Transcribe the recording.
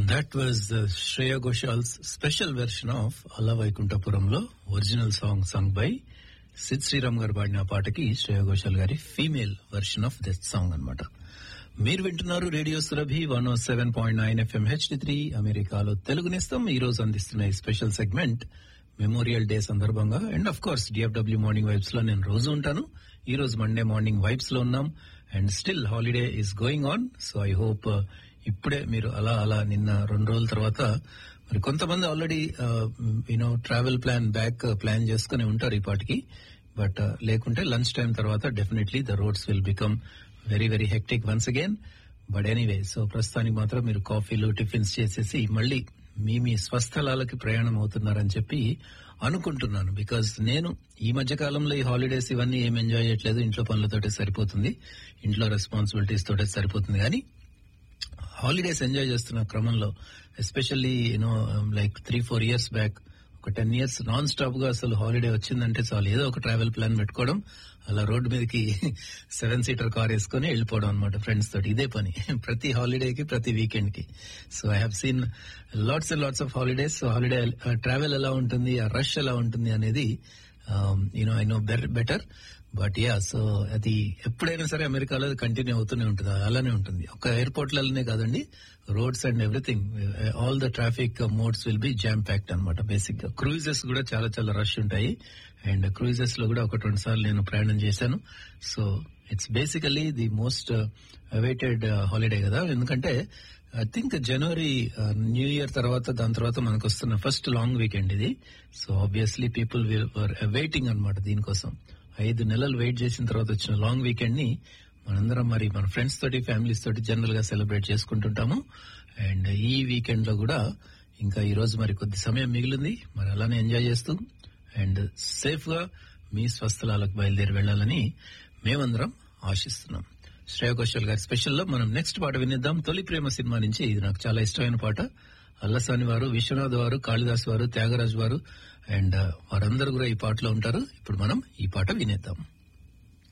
That was uh, Shreya Goshal's special version of Alla Vaikuntapuramలో original song song by Sid Sriram garu పాడిన ఆ పాటకి శ్రేయ ఘోషాల్ గారి female version of this song అన్నమాట మీరు వింటున్నారు radio Surabhi one O seven point nine FM HD three అమెరికాలో తెలుగు నేస్తం ఈ రోజు అందిస్తున్న ఈ స్పెషల్ సెగ్మెంట్ మెమోరియల్ డే సందర్భంగా and of course DFW morning vibes లో నేను రోజు ఉంటాను ఈ రోజు మండే మార్నింగ్ వైబ్స్ లో ఉన్నాం and still holiday is going on so I hope ఇప్పుడే మీరు అలా అలా నిన్న రెండు రోజుల తర్వాత మరి కొంతమంది already you know travel plan back plan చేసుకుని ఉంటారు ఈ పాటికి బట్ లేకుంటే లంచ్ టైం తర్వాత definitely the roads will become very very hectic once again but anyway so ప్రస్తుతానికి మాత్రం మీరు కాఫీలు టిఫిన్స్ చేసేసి మళ్ళీ మీ మీ స్వస్థలాలకి ప్రయాణం అవుతున్నారని చెప్పి అనుకుంటున్నాను బికాజ్ నేను ఈ మధ్య కాలంలో ఈ హాలిడేస్ ఇవన్నీ ఏం ఎంజాయ్ చేయట్లేదు ఇంట్లో పనులతోటే సరిపోతుంది ఇంట్లో రెస్పాన్సిబిలిటీస్ తోటే సరిపోతుంది కానీ హాలిడేస్ ఎంజాయ్ చేస్తున్న క్రమంలో especially you know like three four years back ఒక టెన్ ఇయర్స్ నాన్ స్టాప్ గా అసలు హాలిడే వచ్చిందంటే చాలు ఏదో ఒక ట్రావెల్ ప్లాన్ పెట్టుకోవడం అలా రోడ్డు మీదకి సెవెన్ సీటర్ కార్ వేసుకుని వెళ్ళిపోవడం అనమాట ఫ్రెండ్స్ తోటి ఇదే పని ప్రతి హాలిడేకి ప్రతి వీకెండ్ కి so I have seen lots and lots of holidays so holiday travel ఎలా ఉంటుంది ఆ రష్ ఎలా ఉంటుంది అనేది you know I know better but yeah so అది ఎప్పుడైనా సరే అమెరికాలో కంటిన్యూ అవుతూనే ఉంటుంది అలానే ఉంటుంది ఒక ఎయిర్పోర్ట్లలోనే కాదండి roads and everything all the traffic modes will be jam packed అనమాట బేసిక్ గా క్రూజెస్ కూడా చాలా చాలా రష్ ఉంటాయి అండ్ క్రూజెస్ లో కూడా ఒక రెండు సార్లు నేను ప్రయాణం చేశాను so it's basically the most awaited holiday కదా ఎందుకంటే I think January new year తర్వాత దాని తర్వాత మనకు వస్తున్న ఫస్ట్ లాంగ్ వీకెండ్ ఇది so obviously people were waiting అనమాట దీనికోసం ఐదు నెలలు వెయిట్ చేసిన తర్వాత వచ్చిన లాంగ్ వీకెండ్ ని మనందరం మరి మన ఫ్రెండ్స్ తోటి ఫ్యామిలీస్ తోటి జనరల్ గా సెలబ్రేట్ చేసుకుంటుంటాము అండ్ ఈ వీకెండ్ లో కూడా ఇంకా ఈ రోజు మరి కొద్ది సమయం మిగిలింది మరి అలానే ఎంజాయ్ చేస్తూ అండ్ సేఫ్ గా మీ స్వస్థలాలకు బయలుదేరి వెళ్లాలని మేమందరం ఆశిస్తున్నాం శ్రేయ ఘోషల్ గారి స్పెషల్ లో మనం నెక్స్ట్ పాట వినిద్దాం తొలి ప్రేమ సినిమా నుంచి ఇది నాకు చాలా ఇష్టమైన పాట అల్లసాని వారు విశ్వనాథ్ వారు కాళిదాస్ వారు త్యాగరాజ్ వారు అండ్ వారందరూ కూడా ఈ పాటలో ఉంటారు ఇప్పుడు మనం ఈ పాట వినేద్దాం